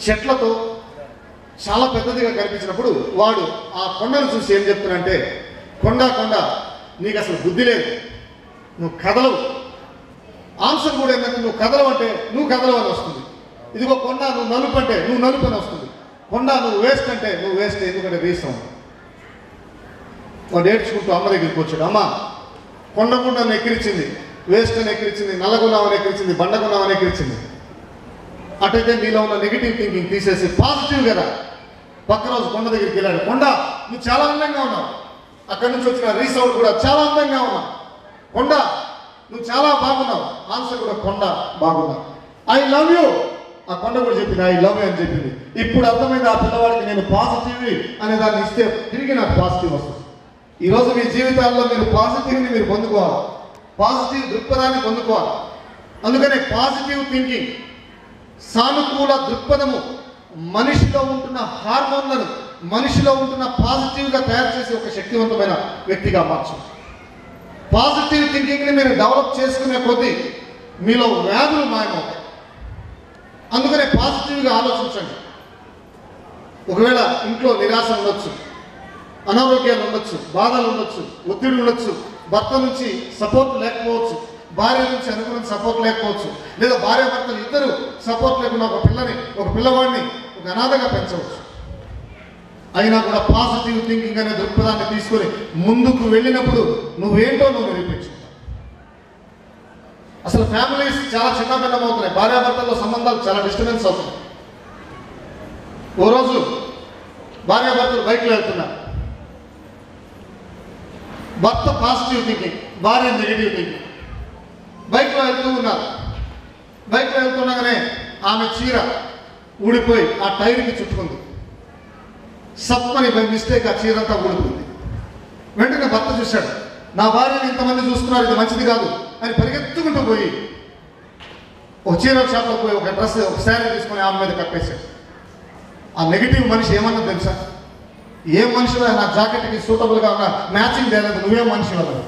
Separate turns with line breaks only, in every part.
చెట్లతో చాలా పెద్దదిగా కనిపించినప్పుడు వాడు ఆ కొండను చూసి ఏం చెప్తున్నాడంటే కొండ కొండ నీకు అసలు బుద్ధి లేదు నువ్వు కదలవు ఆన్సర్ కూడా ఏంటంటే నువ్వు కదలవు అంటే నువ్వు కదలవు అని వస్తుంది ఇదిగో కొండ నువ్వు నలుపు అంటే నువ్వు నలుపు అని వస్తుంది కొండ నువ్వు వేస్ట్ అంటే నువ్వు వేస్ట్ ఎందుకంటే రీసం వాడు ఏడ్చుకుంటూ అమ్మ దగ్గరికి వచ్చాడు అమ్మ కొండగుండను ఎక్కిరించింది వేస్ట్ అని ఎక్కిరించింది నల్లగున్నామని ఎక్కిరించింది బండగున్నామని ఎక్కిరించింది అటైతే నీలో ఉన్న నెగిటివ్ థింకింగ్ తీసేసి పాజిటివ్ కదా పక్క రోజు కొండ దగ్గరికి వెళ్ళాడు కొండ నువ్వు చాలా అందంగా ఉన్నావు అక్కడి నుంచి వచ్చిన రీసౌండ్ కూడా చాలా అందంగా ఉన్నావు కొండ నువ్వు చాలా బాగున్నావు ఆన్సర్ కూడా కొండ బాగున్నావు ఐ లవ్ యూ ఆ కొండ కూడా చెప్పింది ఐ లవ్ యూ అని చెప్పింది ఇప్పుడు అర్థమైంది ఆ పిల్లవాడికి నేను పాజిటివ్ అనే దాన్ని ఇస్తే తిరిగి నాకు పాజిటివ్ వస్తుంది ఈరోజు మీ జీవితాల్లో మీరు పాజిటివ్ని మీరు పొందుకోవాలి పాజిటివ్ దృక్పథాన్ని పొందుకోవాలి అందుకనే పాజిటివ్ థింకింగ్ సానుకూల దృక్పథము మనిషిలో ఉంటున్న హార్మోన్లను మనిషిలో ఉంటున్న పాజిటివ్గా తయారు చేసే ఒక శక్తివంతమైన వ్యక్తిగా మార్చు పాజిటివ్ థింకింగ్ని మీరు డెవలప్ చేసుకునే కొద్దీ మీలో వ్యాధులు మాయమవుతాయి అందుకనే పాజిటివ్గా ఆలోచించండి ఒకవేళ ఇంట్లో నిరాశ ఉండొచ్చు అనారోగ్యాలు ఉండొచ్చు బాధలు ఉండొచ్చు ఒత్తిడి ఉండొచ్చు భర్త నుంచి సపోర్ట్ లేకపోవచ్చు భార్య నుంచి అనుకున్న సపోర్ట్ లేకపోవచ్చు లేదా భార్య భర్తలు ఇద్దరు సపోర్ట్ లేకుండా ఒక పిల్లని ఒక పిల్లవాడిని ఒక అనాథగా పెంచవచ్చు అయినా కూడా పాజిటివ్ థింకింగ్ అనే దృక్పథాన్ని తీసుకొని ముందుకు వెళ్ళినప్పుడు నువ్వేంటో నువ్వు నిరూపించు అసలు ఫ్యామిలీస్ చాలా చిన్న భిన్నం అవుతున్నాయి భార్యాభర్తల్లో సంబంధాలు చాలా డిస్టర్బెన్స్ అవుతున్నాయి ఓ రోజు భార్యాభర్తలు బైక్లో వెళ్తున్నారు భర్త పాజిటివ్ థింకింగ్ భార్య నెగిటివ్ థింకింగ్ బైక్లో వెళ్తూ ఉన్నారు బైక్లో వెళ్తుండగానే ఆమె చీర ఊడిపోయి ఆ టైర్కి చుట్టుకుంది సప్పని బై మిస్టేక్ ఆ చీర అంతా ఊడిపోయింది వెంటనే భర్త చూశాడు నా భార్యని ఇంతమంది చూస్తున్నారు ఇది మంచిది కాదు అని పరిగెత్తుకుంటూ పోయి ఒక చీర షాప్లో పోయి ఒక డ్రెస్ ఒక శారీ తీసుకొని ఆమె మీద కప్పేశాడు ఆ నెగిటివ్ మనిషి ఏమన్నా తెలుసా ఏం మనిషి నా జాకెట్కి సూటబుల్గా ఉన్న మ్యాచింగ్ తేలేదు నువ్వేం మనిషి అన్నాడు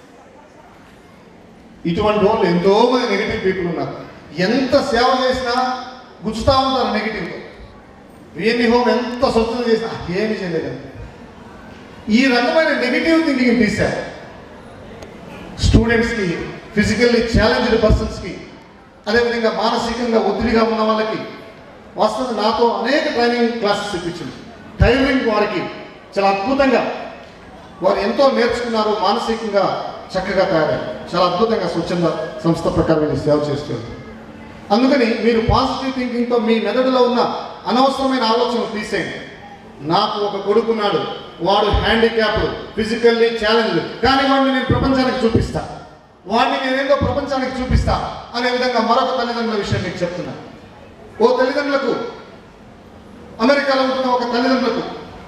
ఇటువంటి వాళ్ళు ఎంతో మంది నెగిటివ్ పీపుల్ ఉన్నారు ఎంత సేవ చేసినా గుచ్చుతా ఉంటారు నెగిటివ్తో వీరిని హోమ్ ఎంత స్వచ్ఛత చేసినా ఏమి చేయలేదండి ఈ రకమైన నెగిటివ్ థింకింగ్ తీశారు స్టూడెంట్స్కి ఫిజికల్లీ ఛాలెంజ్డ్ పర్సన్స్కి అదేవిధంగా మానసికంగా ఒత్తిడిగా ఉన్న వాళ్ళకి వస్తుంది నాతో అనేక ట్రైనింగ్ క్లాసెస్ ఇప్పించింది టైలరింగ్ వారికి చాలా అద్భుతంగా వారు ఎంతో నేర్చుకున్నారు మానసికంగా చక్కగా తయారయ్యారు చాలా అద్భుతంగా స్వచ్ఛంద సంస్థ ప్రకారం వీళ్ళు సేవ చేస్తుంది అందుకని మీరు పాజిటివ్ థింకింగ్తో మీ మెదడులో ఉన్న అనవసరమైన ఆలోచనలు తీసేయండి నాకు ఒక కొడుకున్నాడు వాడు హ్యాండిక్యాప్డ్ ఫిజికల్లీ ఛాలెంజ్ కానీ వాడిని నేను ప్రపంచానికి చూపిస్తా వాడిని నేనేదో ప్రపంచానికి చూపిస్తా అనే విధంగా మరొక తల్లిదండ్రుల విషయం మీకు చెప్తున్నా ఓ తల్లిదండ్రులకు అమెరికాలో ఉంటున్న ఒక తల్లిదండ్రులకు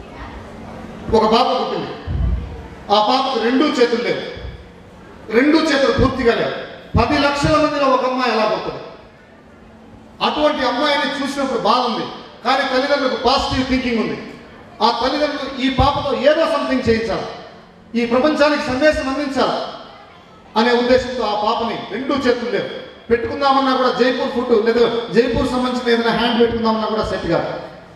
ఒక పాప పుట్టింది ఆ పాపకు రెండూ చేతులు లేవు రెండు చేతులు పూర్తిగా లేవు పది లక్షల మందిలో ఒక అమ్మాయి ఎలా పుడుతుంది అటువంటి అమ్మాయిని చూసినప్పుడు బాగుంది కానీ తల్లిదండ్రులకు పాజిటివ్ థింకింగ్ ఉంది ఆ తల్లిదండ్రులు ఈ పాపతో ఏదో సంథింగ్ చేయించాలి ఈ ప్రపంచానికి సందేశం అందించాలి అనే ఉద్దేశంతో ఆ పాపని రెండూ చేతులు లేవు పెట్టుకుందామన్నా కూడా జైపూర్ ఫుడ్ లేదా జైపూర్ సంబంధించిన ఏదైనా హ్యాండ్ పెట్టుకుందామన్నా కూడా సెట్ కాదు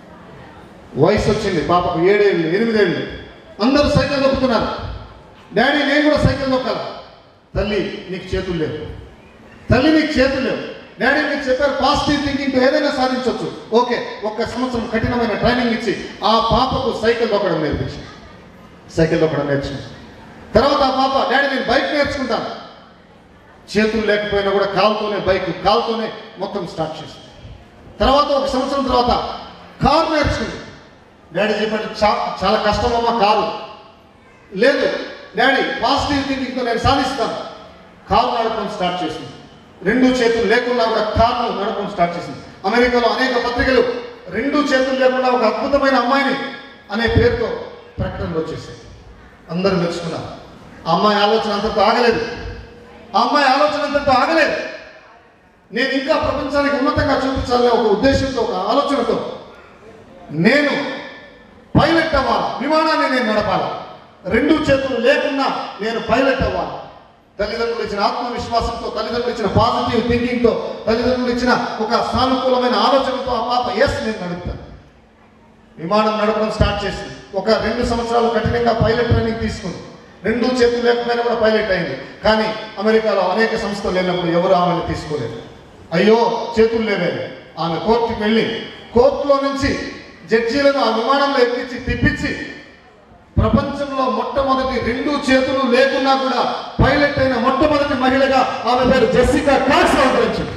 వయసు వచ్చింది పాపకు ఏడేళ్ళు ఎనిమిదేళ్ళు అందరూ సైకిల్ దొక్కుతున్నారు డాడీ నేను కూడా సైకిల్ దొక్కాలి తల్లి నీకు చేతులు లేవు తల్లి నీకు చేతులు లేవు డాడీ మీకు చెప్పారు పాజిటివ్ థింకింగ్ ఏదైనా సాధించవచ్చు ఓకే ఒక్క సంవత్సరం కఠినమైన ట్రైనింగ్ ఇచ్చి ఆ పాపకు సైకిల్ దొక్కడం నేర్పించి సైకిల్ దొక్కడం నేర్చుకుంది తర్వాత ఆ పాప డాడీ నేను బైక్ నేర్చుకుంటాను చేతులు లేకపోయినా కూడా కాలుతోనే బైక్ కాలుతోనే మొత్తం స్టార్ట్ చేసింది తర్వాత ఒక సంవత్సరం తర్వాత కారు నేర్చుకుంది డాడీ చెప్పాడు చా చాలా కష్టమమ్మా కారు లేదు డాడీ పాజిటివ్ థింకింగ్తో నేను సాధిస్తాను కారు నడపడం స్టార్ట్ చేసింది రెండు చేతులు లేకుండా కూడా కారును నడపడం స్టార్ట్ చేసింది అమెరికాలో అనేక పత్రికలు రెండు చేతులు లేకుండా ఒక అద్భుతమైన అమ్మాయిని అనే పేరుతో ప్రకటనలు వచ్చేసాయి అందరూ మెచ్చుకున్నారు ఆ అమ్మాయి ఆలోచన అంతటితో ఆగలేదు ఆ అమ్మాయి ఆలోచన అంతటితో ఆగలేదు నేను ఇంకా ప్రపంచానికి ఉన్నతంగా చూపించాలనే ఒక ఉద్దేశంతో ఒక ఆలోచనతో నేను పైలట్ అవ్వాలి విమానాన్ని నేను నడపాలి రెండు చేతులు లేకుండా నేను పైలట్ అవ్వాలి తల్లిదండ్రులు ఇచ్చిన ఆత్మవిశ్వాసంతో తల్లిదండ్రులు ఇచ్చిన పాజిటివ్ థింకింగ్తో తల్లిదండ్రులు ఇచ్చిన ఒక సానుకూలమైన ఆలోచనతో ఆ పాప ఎస్ నేను నడుపుతాను విమానం నడపడం స్టార్ట్ చేసింది ఒక రెండు సంవత్సరాలు కఠినంగా పైలట్ ట్రైనింగ్ తీసుకుంది రెండు చేతులు లేకపోయినా కూడా పైలట్ అయింది కానీ అమెరికాలో అనేక సంస్థలు లేనప్పుడు ఎవరు ఆమెను తీసుకోలేదు అయ్యో చేతులు లేవే ఆమె కోర్టుకి వెళ్ళి కోర్టులో నుంచి జడ్జీలను ఆ విమానంలో ఎక్కించి తిప్పించి ప్రపంచంలో మొట్టమొదటి రెండు చేతులు లేకున్నా కూడా పైలట్ అయిన మొట్టమొదటి మహిళగా ఆమె పేరు జెస్సికా కాక్స్ అవతరించింది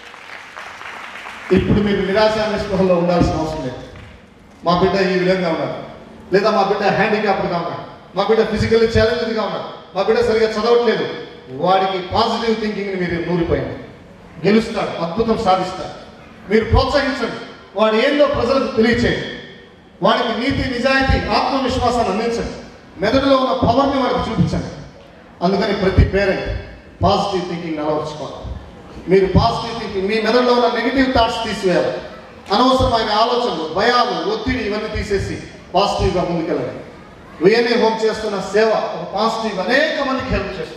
ఇప్పుడు మీరు నిరాశ నిస్పృహలో ఉండాల్సిన అవసరం లేదు మా బిడ్డ ఈ విధంగా ఉన్నారు లేదా మా బిడ్డ హ్యాండిక్యాప్డ్గా ఉన్నారు మా బిడ్డ ఫిజికల్లీ ఛాలెంజ్డ్గా ఉన్నారు మా బిడ్డ సరిగా చదవట్లేదు వాడికి పాజిటివ్ థింకింగ్ని మీరు నూరిపోయింది గెలుస్తాడు అద్భుతం సాధిస్తాడు మీరు ప్రోత్సహించండి వాడు ఏందో ప్రజలకు తెలియచేయండి వాడికి నీతి నిజాయితీ ఆత్మవిశ్వాసాన్ని అందించండి మెదడులో ఉన్న పవర్ని వాడికి చూపించండి అందుకని ప్రతి పేరెంట్ పాజిటివ్ థింకింగ్ అలవర్చుకోవాలి మీరు పాజిటివ్ థింకింగ్ మీ మెదడులో ఉన్న నెగిటివ్ థాట్స్ తీసివేయాలి అనవసరమైన ఆలోచనలు భయాలు ఒత్తిడి ఇవన్నీ తీసేసి పాజిటివ్గా ముందుకెళ్ళండి విఎన్ఏ హోమ్ చేస్తున్న సేవ ఒక పాజిటివ్ అనేక మందికి హెల్ప్ చేస్తుంది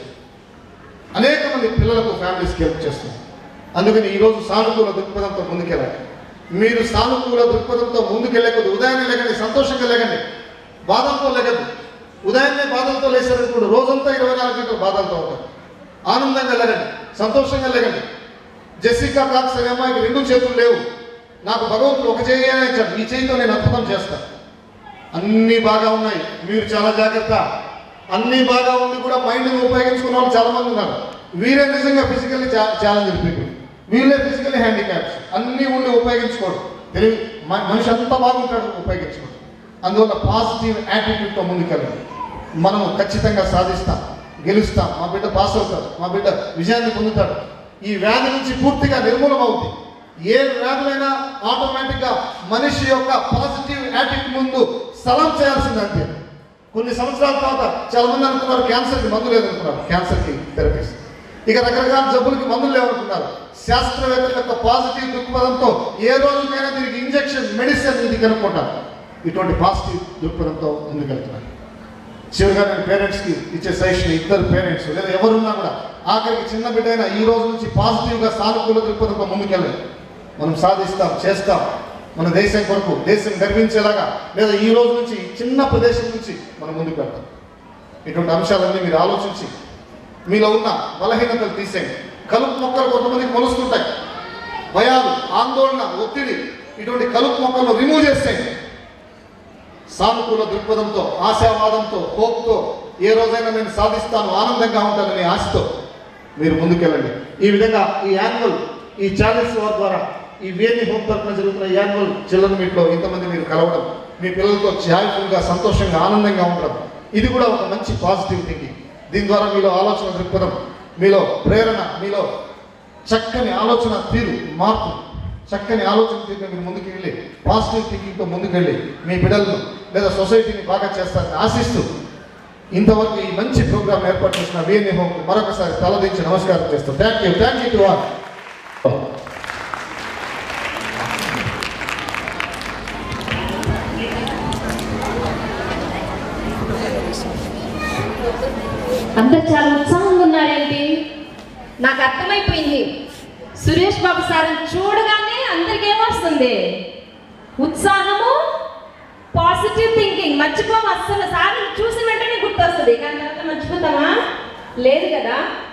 అనేక మంది పిల్లలకు ఫ్యామిలీస్కి హెల్ప్ చేస్తుంది అందుకని ఈరోజు సానుకూల దృక్పథంతో ముందుకెళ్ళండి మీరు సానుకూల దృక్పథంతో ముందుకెళ్ళే కొద్ది ఉదయాన్నే లేకండి సంతోషంగా లేకండి బాధలతో లేకండి ఉదయాన్నే బాధలతో లేచారనుకోండి రోజంతా ఇరవై నాలుగు గంటలు బాధలతో ఉంటారు ఆనందంగా లేకండి సంతోషంగా లేకండి జెసికా కాక్స్ అనే అమ్మాయికి రెండు చేతులు లేవు నాకు భగవంతుడు ఒక చేయి అని ఇచ్చాడు ఈ చేయితో నేను అద్భుతం చేస్తాను అన్నీ బాగా ఉన్నాయి మీరు చాలా జాగ్రత్త అన్నీ బాగా ఉండి కూడా మైండ్ని ఉపయోగించుకున్న వాళ్ళు చాలా మంది ఉన్నారు వీరే నిజంగా ఫిజికల్లీ ఛాలెంజ్ పీపుల్ వీళ్ళే ఫిజికల్లీ హ్యాండిక్యాప్స్ అన్నీ ఉండి ఉపయోగించుకోడు తెలివి మ- మనిషి అంతా బాగుంటాడు ఉపయోగించుకోడు అందువల్ల పాజిటివ్ యాటిట్యూడ్తో ముందుకెళ్ళండి మనము ఖచ్చితంగా సాధిస్తాం గెలుస్తాం మా బిడ్డ పాస్ అవుతాడు మా బిడ్డ విజయాన్ని పొందుతాడు ఈ వ్యాధి నుంచి పూర్తిగా నిర్మూలం అవుతుంది ఏ వ్యాధులైనా ఆటోమేటిక్గా మనిషి యొక్క పాజిటివ్ యాటిట్యూడ్ ముందు సలం చేయాల్సిందంతే కొన్ని సంవత్సరాల తర్వాత చాలా మంది అనుకున్నారు క్యాన్సర్కి మందు లేదనుకున్నారు క్యాన్సర్కి థెరపీస్ ఇక రకరకాల జబ్బులకి మందులు లేవనుకున్నారు శాస్త్రవేత్తల యొక్క పాజిటివ్ దృక్పథంతో ఏ రోజుకైనా దీనికి ఇంజెక్షన్ మెడిసిన్ ఇది కనుక్కుంటారు ఇటువంటి పాజిటివ్ దృక్పథంతో ముందుకెళ్తున్నారు చివరిగా నేను పేరెంట్స్కి ఇచ్చే సజెషన్ ఇద్దరు పేరెంట్స్ లేదా ఎవరున్నా కూడా ఆఖరికి చిన్న బిడ్డ అయినా ఈ రోజు నుంచి పాజిటివ్గా సానుకూల దృక్పథంతో ముందుకెళ్ళండి మనం సాధిస్తాం చేస్తాం మన దేశం కొరకు దేశం గర్వించేలాగా లేదా ఈ రోజు నుంచి ఈ చిన్న ప్రదేశం నుంచి మనం ముందుకు వెళ్తాం ఇటువంటి అంశాలన్నీ మీరు ఆలోచించి మీలో ఉన్న బలహీనతలు తీసేయండి కలుపు మొక్కలు కొంతమందికి మొలుస్తుంటాయి భయాలు ఆందోళన ఒత్తిడి ఇటువంటి కలుపు మొక్కలను రిమూవ్ చేసేయండి సానుకూల దృక్పథంతో ఆశావాదంతో హోప్తో ఏ రోజైనా నేను సాధిస్తాను ఆనందంగా ఉంటాననే ఆశతో మీరు ముందుకెళ్ళండి ఈ విధంగా ఈ యాన్యువల్ ఈ ఛాలెంజ్ వార్ ద్వారా ఈ వేణి హోమ్ తరఫున జరుగుతున్న యాన్యువల్ చిల్డ్రన్ మీట్లో ఇంతమంది మీరు కలవడం మీ పిల్లలతో జాయ్ఫుల్గా సంతోషంగా ఆనందంగా ఉండడం ఇది కూడా ఒక మంచి పాజిటివ్ థింకింగ్ దీని ద్వారా మీలో ఆలోచన దృక్పథం మీలో ప్రేరణ మీలో చక్కని ఆలోచన తీరు మార్పు చక్కని ఆలోచన తీరుగా మీరు ముందుకు వెళ్ళి పాజిటివ్ థింకింగ్తో ముందుకు వెళ్ళి మీ బిడ్డలను లేదా సొసైటీని బాగా చేస్తారని ఆశిస్తూ ఇంతవరకు ఈ మంచి ప్రోగ్రామ్ ఏర్పాటు చేసిన విఎన్ఏ హోమ్ మరొకసారి తలదించి నమస్కారం చేస్తాం thank you thank you to all
అందరు చాలా ఉత్సాహంగా ఉన్నారేంటి నాకు అర్థమైపోయింది సురేష్ బాబు సార్ చూడగానే అందరికి ఏమొస్తుంది ఉత్సాహము పాజిటివ్ థింకింగ్ మర్చిపోము అస్సలు సార్ చూసిన వెంటనే గుర్తొస్తుంది కానీ తర్వాత మర్చిపోతామా లేదు కదా